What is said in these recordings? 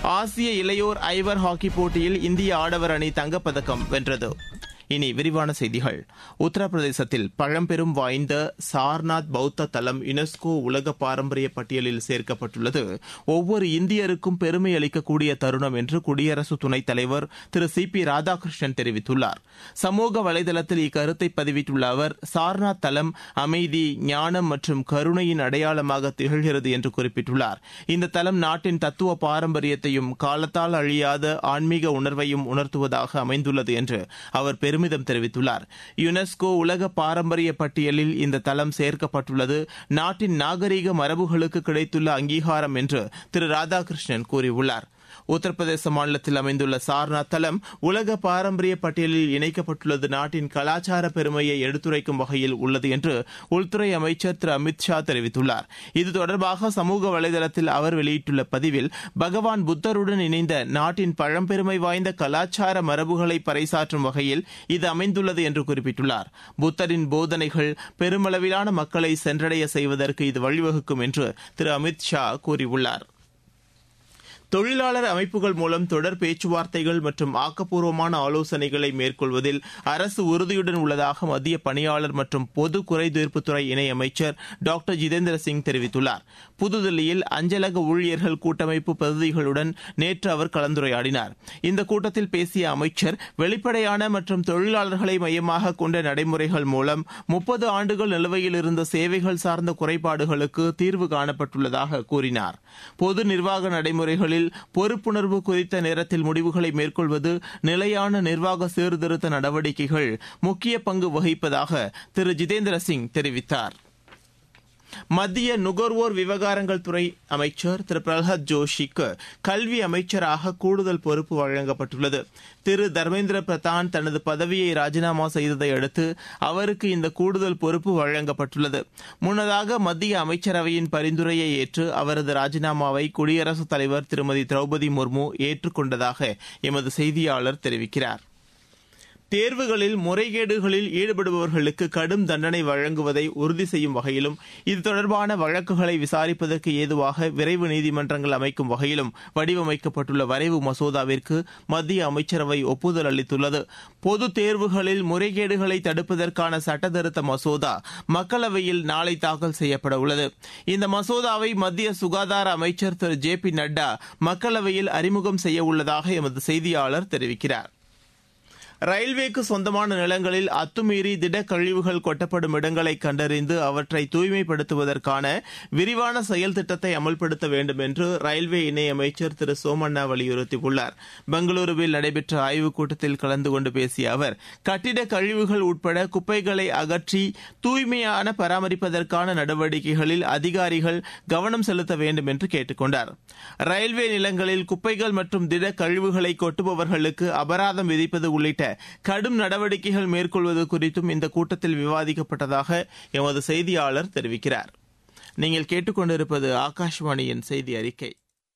ஆசிய இளையோர் ஐவர் ஹாக்கி போட்டியில் இந்திய ஆடவர் அணி தங்கப்பதக்கம் வென்றது இனி விரிவான செய்திகள் உத்தரப்பிரதேசத்தில் பழம்பெரும் வாய்ந்த சார்நாத் பௌத்த தலம் யுனெஸ்கோ உலக பாரம்பரிய பட்டியலில் சேர்க்கப்பட்டுள்ளது ஒவ்வொரு இந்தியருக்கும் பெருமை அளிக்கக்கூடிய தருணம் என்று குடியரசு துணைத் தலைவர் திரு சி பி ராதாகிருஷ்ணன் தெரிவித்துள்ளார் சமூக வலைதளத்தில் இக்கருத்தை பதிவிட்டுள்ள அவர் சார்நாத் தலம் அமைதி ஞானம் மற்றும் கருணையின் அடையாளமாக திகழ்கிறது என்று குறிப்பிட்டுள்ளார் இந்த தலம் நாட்டின் தத்துவ பாரம்பரியத்தையும் காலத்தால் அழியாத ஆன்மீக உணர்வையும் உணர்த்துவதாக அமைந்துள்ளது என்று அவர் பெருமிதம் தெரிவித்துள்ளார் யுனெஸ்கோ உலக பாரம்பரிய பட்டியலில் இந்த தலம் சேர்க்கப்பட்டுள்ளது நாட்டின் நாகரீக மரபுகளுக்கு கிடைத்துள்ள அங்கீகாரம் என்று திரு ராதாகிருஷ்ணன் கூறியுள்ளார் உத்தரப்பிரதேச மாநிலத்தில் அமைந்துள்ள சார்நாத் தலம் உலக பாரம்பரிய பட்டியலில் இணைக்கப்பட்டுள்ளது நாட்டின் கலாச்சார பெருமையை எடுத்துரைக்கும் வகையில் உள்ளது என்று உள்துறை அமைச்சர் திரு அமித் ஷா தெரிவித்துள்ளார் இது தொடர்பாக சமூக வலைதளத்தில் அவர் வெளியிட்டுள்ள பதிவில் பகவான் புத்தருடன் இணைந்த நாட்டின் பழம்பெருமை வாய்ந்த கலாச்சார மரபுகளை பறைசாற்றும் வகையில் இது அமைந்துள்ளது என்று குறிப்பிட்டுள்ளார் புத்தரின் போதனைகள் பெருமளவிலான மக்களை சென்றடைய செய்வதற்கு இது வழிவகுக்கும் என்று திரு அமித் ஷா கூறியுள்ளார் தொழிலாளர் அமைப்புகள் மூலம் தொடர் பேச்சுவார்த்தைகள் மற்றும் ஆக்கப்பூர்வமான ஆலோசனைகளை மேற்கொள்வதில் அரசு உறுதியுடன் உள்ளதாக மத்திய பணியாளர் மற்றும் பொது குறைதீர்ப்புத்துறை இணையமைச்சர் டாக்டர் ஜிதேந்திர சிங் தெரிவித்துள்ளார் புதுதில்லியில் அஞ்சலக ஊழியர்கள் கூட்டமைப்பு பிரதிநிதிகளுடன் நேற்று அவர் கலந்துரையாடினார் இந்த கூட்டத்தில் பேசிய அமைச்சர் வெளிப்படையான மற்றும் தொழிலாளர்களை மையமாக கொண்ட நடைமுறைகள் மூலம் முப்பது ஆண்டுகள் நிலுவையில் இருந்த சேவைகள் சார்ந்த குறைபாடுகளுக்கு தீர்வு காணப்பட்டுள்ளதாக கூறினார் பொது நிர்வாக நடைமுறைகளில் பொறுப்புணர்வு குறித்த நேரத்தில் முடிவுகளை மேற்கொள்வது நிலையான நிர்வாக சீர்திருத்த நடவடிக்கைகள் முக்கிய பங்கு வகிப்பதாக திரு ஜிதேந்திர சிங் தெரிவித்தார் மத்திய நுகர்வோர் விவகாரங்கள் துறை அமைச்சர் திரு பிரல்ஹாத் ஜோஷிக்கு கல்வி அமைச்சராக கூடுதல் பொறுப்பு வழங்கப்பட்டுள்ளது திரு தர்மேந்திர பிரதான் தனது பதவியை ராஜினாமா செய்ததை அடுத்து அவருக்கு இந்த கூடுதல் பொறுப்பு வழங்கப்பட்டுள்ளது முன்னதாக மத்திய அமைச்சரவையின் பரிந்துரையை ஏற்று அவரது ராஜினாமாவை குடியரசுத் தலைவர் திருமதி திரௌபதி முர்மு ஏற்றுக்கொண்டதாக எமது செய்தியாளர் தெரிவிக்கிறார் தேர்வுகளில் முறைகேடுகளில் ஈடுபடுபவர்களுக்கு கடும் தண்டனை வழங்குவதை உறுதி செய்யும் வகையிலும் இது தொடர்பான வழக்குகளை விசாரிப்பதற்கு ஏதுவாக விரைவு நீதிமன்றங்கள் அமைக்கும் வகையிலும் வடிவமைக்கப்பட்டுள்ள வரைவு மசோதாவிற்கு மத்திய அமைச்சரவை ஒப்புதல் அளித்துள்ளது பொது தேர்வுகளில் முறைகேடுகளை தடுப்பதற்கான சட்டத்திருத்த மசோதா மக்களவையில் நாளை தாக்கல் செய்யப்பட உள்ளது இந்த மசோதாவை மத்திய சுகாதார அமைச்சர் திரு ஜே பி நட்டா மக்களவையில் அறிமுகம் செய்ய உள்ளதாக எமது செய்தியாளர் தெரிவிக்கிறார் ரயில்வேக்கு சொந்தமான நிலங்களில் அத்துமீறி திடக்கழிவுகள் கொட்டப்படும் இடங்களை கண்டறிந்து அவற்றை தூய்மைப்படுத்துவதற்கான விரிவான செயல் திட்டத்தை அமல்படுத்த வேண்டும் என்று ரயில்வே இணையமைச்சர் திரு சோமண்ணா வலியுறுத்தியுள்ளார் பெங்களூருவில் நடைபெற்ற ஆய்வுக் கூட்டத்தில் கலந்து கொண்டு பேசிய அவர் கட்டிட கழிவுகள் உட்பட குப்பைகளை அகற்றி தூய்மையான பராமரிப்பதற்கான நடவடிக்கைகளில் அதிகாரிகள் கவனம் செலுத்த வேண்டும் என்று கேட்டுக் கொண்டார் ரயில்வே நிலங்களில் குப்பைகள் மற்றும் திட கழிவுகளை கொட்டுபவர்களுக்கு அபராதம் விதிப்பது உள்ளிட்ட கடும் நடவடிக்கைகள் மேற்கொள்வது குறித்தும் இந்த கூட்டத்தில் விவாதிக்கப்பட்டதாக எமது செய்தியாளர் தெரிவிக்கிறார் நீங்கள் கேட்டுக்கொண்டிருப்பது ஆகாஷ்வாணியின் செய்தி அறிக்கை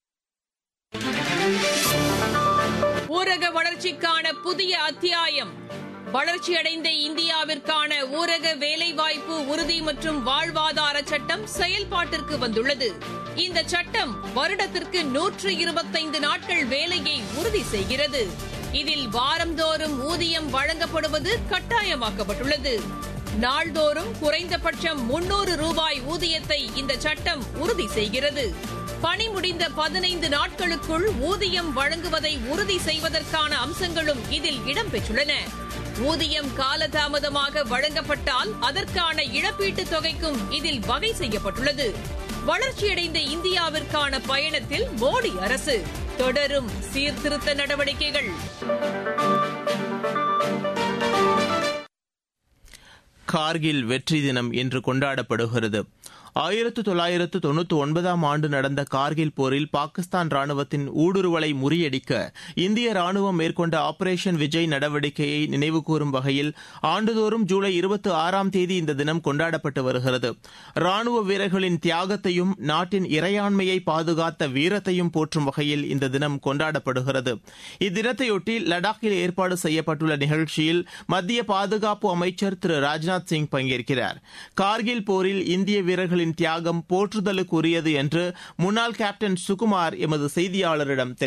ஊரக வளர்ச்சிக்கான புதிய அத்தியாயம் வளர்ச்சியடைந்த இந்தியாவிற்கான ஊரக வேலைவாய்ப்பு உறுதி மற்றும் வாழ்வாதார சட்டம் செயல்பாட்டிற்கு வந்துள்ளது இந்த சட்டம் வருடத்திற்கு நூற்று இருபத்தைந்து நாட்கள் வேலையை உறுதி செய்கிறது இதில் வாரந்தோறும் ஊதியம் வழங்கப்படுவது கட்டாயமாக்கப்பட்டுள்ளது நாள்தோறும் குறைந்தபட்சம் முன்னூறு ரூபாய் ஊதியத்தை இந்த சட்டம் உறுதி செய்கிறது பணி முடிந்த பதினைந்து நாட்களுக்குள் ஊதியம் வழங்குவதை உறுதி செய்வதற்கான அம்சங்களும் இதில் இடம்பெற்றுள்ளன ஊதியம் காலதாமதமாக வழங்கப்பட்டால் அதற்கான இழப்பீட்டுத் தொகைக்கும் இதில் வகை செய்யப்பட்டுள்ளது வளர்ச்சியடைந்த இந்தியாவிற்கான பயணத்தில் மோடி அரசு தொடரும் சீர்திருத்த நடவடிக்கைகள் கார்கில் வெற்றி தினம் இன்று கொண்டாடப்படுகிறது ஆயிரத்து தொள்ளாயிரத்து தொண்ணூத்தி ஒன்பதாம் ஆண்டு நடந்த கார்கில் போரில் பாகிஸ்தான் ராணுவத்தின் ஊடுருவலை முறியடிக்க இந்திய ராணுவம் மேற்கொண்ட ஆபரேஷன் விஜய் நடவடிக்கையை நினைவுகூரும் வகையில் ஆண்டுதோறும் ஜூலை இருபத்தி ஆறாம் தேதி இந்த தினம் கொண்டாடப்பட்டு வருகிறது ராணுவ வீரர்களின் தியாகத்தையும் நாட்டின் இறையாண்மையை பாதுகாத்த வீரத்தையும் போற்றும் வகையில் இந்த தினம் கொண்டாடப்படுகிறது இத்தினத்தையொட்டி லடாக்கில் ஏற்பாடு செய்யப்பட்டுள்ள நிகழ்ச்சியில் மத்திய பாதுகாப்பு அமைச்சர் திரு ராஜ்நாத் சிங் பங்கேற்கிறார் கார்கில் போரில் இந்திய வீரர்களின் தியாகம் போற்றுதலுக்குரியது என்று முன்னாள் கேப்டன் சுகுமார் எமது செய்தியாளரிடம் தெரிவித்தார்